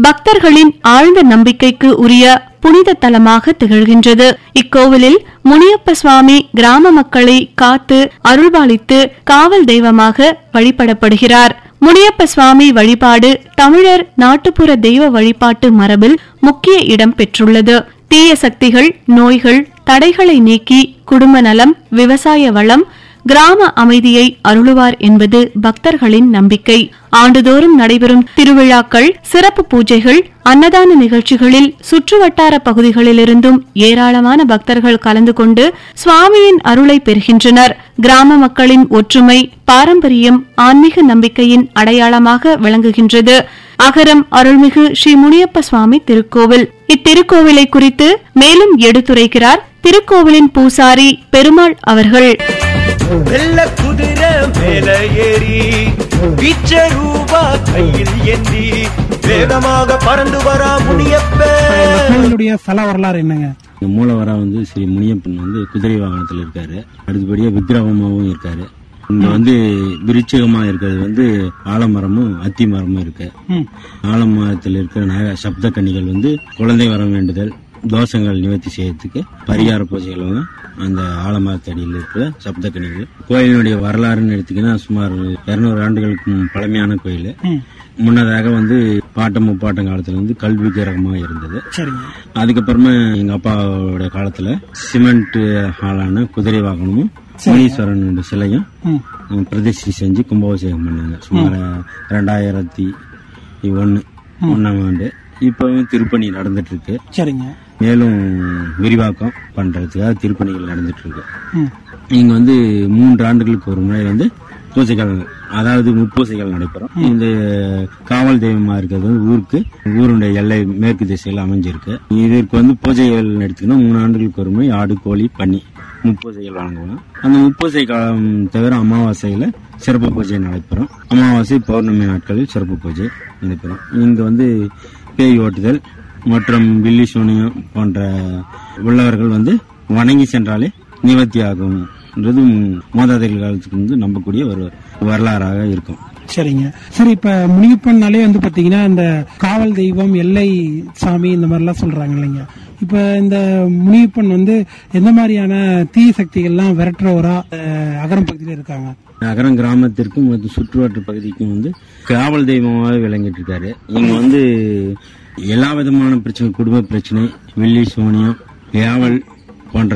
பக்தர்களின் ஆழ்ந்த நம்பிக்கைக்கு உரிய புனித தலமாக திகழ்கின்றது இக்கோவிலில் முனியப்ப சுவாமி கிராம மக்களை காத்து அருள்பாலித்து காவல் தெய்வமாக வழிபடப்படுகிறார் முனியப்ப சுவாமி வழிபாடு தமிழர் நாட்டுப்புற தெய்வ வழிபாட்டு மரபில் முக்கிய இடம் பெற்றுள்ளது தீய சக்திகள் நோய்கள் தடைகளை நீக்கி குடும்ப நலம் விவசாய வளம் கிராம அமைதியை அருளுவார் என்பது பக்தர்களின் நம்பிக்கை ஆண்டுதோறும் நடைபெறும் திருவிழாக்கள் சிறப்பு பூஜைகள் அன்னதான நிகழ்ச்சிகளில் சுற்றுவட்டார பகுதிகளிலிருந்தும் ஏராளமான பக்தர்கள் கலந்து கொண்டு சுவாமியின் அருளை பெறுகின்றனர் கிராம மக்களின் ஒற்றுமை பாரம்பரியம் ஆன்மீக நம்பிக்கையின் அடையாளமாக விளங்குகின்றது அகரம் அருள்மிகு ஸ்ரீ முனியப்ப சுவாமி திருக்கோவில் இத்திருக்கோவிலை குறித்து மேலும் எடுத்துரைக்கிறார் திருக்கோவிலின் பூசாரி பெருமாள் அவர்கள் வெள்ள குதிரை மேல ஏறி பிச்ச ரூபா கையில் ஏந்தி வேகமாக பறந்து வரா முனியப்ப கோவிலுடைய ஸ்தல வரலாறு என்னங்க இந்த மூலவரா வந்து ஸ்ரீ முனியப்பன் வந்து குதிரை வாகனத்தில் இருக்காரு அடுத்தபடியா விக்கிரகமாவும் இருக்காரு இங்க வந்து விருட்சகமா இருக்கிறது வந்து ஆலமரமும் அத்தி மரமும் இருக்கு ம். ஆலமரத்தில் இருக்கிற நக சப்த கன்னிகள் வந்து குழந்தை வரம் வேண்டுதல் தோஷங்கள் நிவர்த்தி செய்யறதுக்கு பரிகார பூஜைகள் வந்து அந்த ஆலமரத்தடியில் இருக்கிற சப்த கன்னிகள் கோயிலினுடைய வரலாறுன்னு எடுத்தீங்கன்னா சுமார் இருநூறு ஆண்டுகளுக்கு பழமையான கோயில் ம். முன்னதாக வந்து பாட்டம் முப்பாட்டம் காலத்துல வந்து கல்வி கிரகமாக இருந்தது சரிங்க அதுக்கப்புறமா எங்க அப்பாவோட காலத்துல சிமெண்ட் ஹாலான குதிரை வாகனமும் முனீஸ்வரன் சிலையும் ம். உம், பிரதிஷ்டை செஞ்சு கும்பாபிஷேகம் பண்ணாங்க சுமார் ரெண்டாயிரத்தி ஒன்னு ஒன்னாம் ஆண்டு இப்பவும் திருப்பணி நடந்துட்டு இருக்கு சரிங்க மேலும் விரிவாக்கம் பண்றதுக்காக திருப்பணிகள் நடந்துட்டு இருக்கு ம். இங்க வந்து மூன்று ஆண்டுகளுக்கு ஒரு முறை வந்து பூஜைகள் அதாவது முப்பூசைகள் நடைபெறும் இந்த காவல் தெய்வமா இருக்கிறது வந்து ஊருக்கு ஊருடைய எல்லை மேற்கு திசையில் அமைஞ்சிருக்கு இதற்கு வந்து பூஜைகள் எடுத்துக்கணும் மூணு ஆண்டுகளுக்கு ஒரு முறை ஆடு கோழி பன்னி முப்பூசைகள் வழங்குவோம் அந்த முப்பூசை காலம் தவிர அமாவாசையில சிறப்பு பூஜை நடைபெறும் அமாவாசை பௌர்ணமி நாட்களில் சிறப்பு பூஜை நடைபெறும் இங்க வந்து பேய் ஓட்டுதல் மற்றும் வில்லி சூனியம் போன்ற உள்ளவர்கள் வந்து வணங்கி சென்றாலே நிவர்த்தி ஆகும்ன்றது மோதாதைகள் காலத்துக்கு வந்து நம்பக்கூடிய ஒரு வரலாறாக இருக்கும் சரிங்க சரி இப்ப முனியப்பன்னாலே வந்து பாத்தீங்கன்னா இந்த காவல் தெய்வம் எல்லை சாமி இந்த மாதிரிலாம் சொல்றாங்க இல்லைங்க இப்ப இந்த முனியப்பன் வந்து எந்த மாதிரியான தீய சக்திகள்லாம் விரட்டுறவரா அஹ், அகரம் பகுதியில இருக்காங்க நகரம் கிராமத்திற்கும் மற்றும் சுற்றுவட்டார பகுதிக்கும் வந்து காவல் தெய்வமாக விளங்கிட்டு இருக்காரு இங்க வந்து எல்லா விதமான பிரச்சனை குடும்ப பிரச்சனை வெள்ளி சோனியம் ஏவல் போன்ற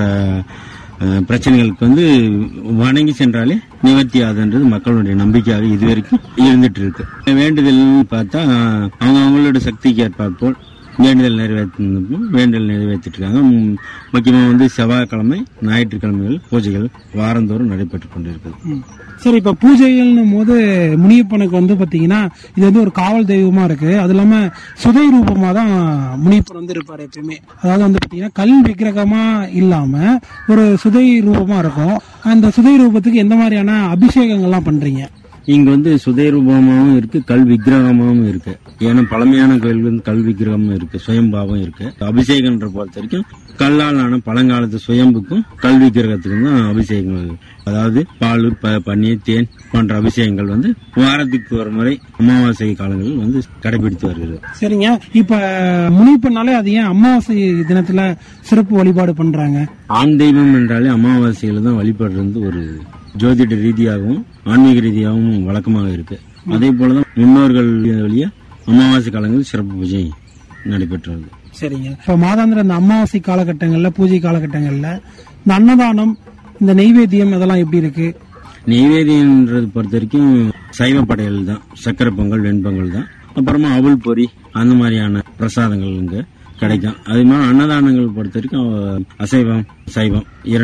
அஹ், பிரச்சனைகளுக்கு வந்து வணங்கி சென்றாலே நிவர்த்தி ஆகுதுன்றது மக்களுடைய நம்பிக்கையாக இதுவரைக்கும் இருந்துட்டு இருக்கு வேண்டுதல் பார்த்தா அவங்க அவங்களோட சக்திக்கு ஏற்பாற்போல் வேண்டுதல் நிறைவேற்றும் வேண்டுதல் நிறைவேற்றிட்டு இருக்காங்க ம், முக்கியமா வந்து செவ்வாய்க்கிழமை ஞாயிற்றுக்கிழமைகள் பூஜைகள் வாரந்தோறும் நடைபெற்று கொண்டிருக்குது ம். சரி இப்ப பூஜைகள்னும் போது முனியப்பனுக்கு வந்து பாத்தீங்கன்னா இது வந்து ஒரு காவல் தெய்வமா இருக்கு அது இல்லாம சுதை ரூபமா தான் முனியப்பன் வந்து இருப்பாரு எப்பயுமே அதாவது வந்து பாத்தீங்கன்னா கல் விக்கிரகமா இல்லாம ஒரு சுதை ரூபமா இருக்கும் அந்த சுதை ரூபத்துக்கு எந்த மாதிரியான அபிஷேகங்கள்லாம் பண்றீங்க இங்க வந்து சுதேரூபமாவும் இருக்கு கல் விக்கிரகமாவும் இருக்கு ஏன்னா பழமையான கோயில் வந்து கல் விக்கிரகமும் இருக்கு சுயம்பாவும் இருக்கு அபிஷேகம்ன்ற பொறுத்த வரைக்கும் கல்லால் ஆன பழங்காலத்து சுயம்புக்கும் கல் விக்கிரகத்துக்கும் தான் அபிஷேகங்கள் அதாவது பால் ப- பன்னீர் தேன் போன்ற அபிஷேகங்கள் வந்து வாரத்துக்கு ஒரு முறை அமாவாசை காலங்களில் வந்து கடைபிடித்து வருகிறது சரிங்க இப்ப முனியப்பனாலே அது ஏன் அமாவாசை தினத்துல சிறப்பு வழிபாடு பண்றாங்க ஆண் தெய்வம் என்றாலே அமாவாசையில தான் வழிபடுறது ஒரு ஜோதிட ரீதியாகவும் ஆன்மீக ரீதியாகவும் வழக்கமாக இருக்கு அதே போலதான் முன்னோர்கள் வழியா அமாவாசை காலங்களில் சிறப்பு பூஜை நடைபெற்று வருது சரிங்க இப்ப மாதாந்திர இந்த அமாவாசை காலகட்டங்கள்ல பூஜை காலகட்டங்கள்ல இந்த அன்னதானம் இந்த நெய்வேத்தியம் இதெல்லாம் எப்படி இருக்கு நெய்வேதியன்றது பொறுத்த வரைக்கும் சைவ படையல் தான் சக்கரை பொங்கல் வெண்பொங்கல் தான் அப்புறமா அவல் பொரி அந்த மாதிரியான பிரசாதங்கள் இங்க கிடைக்கும் அது மாதிரி அன்னதானங்கள் பொறுத்த வரைக்கும் அசைவம் சைவம் இரண்டு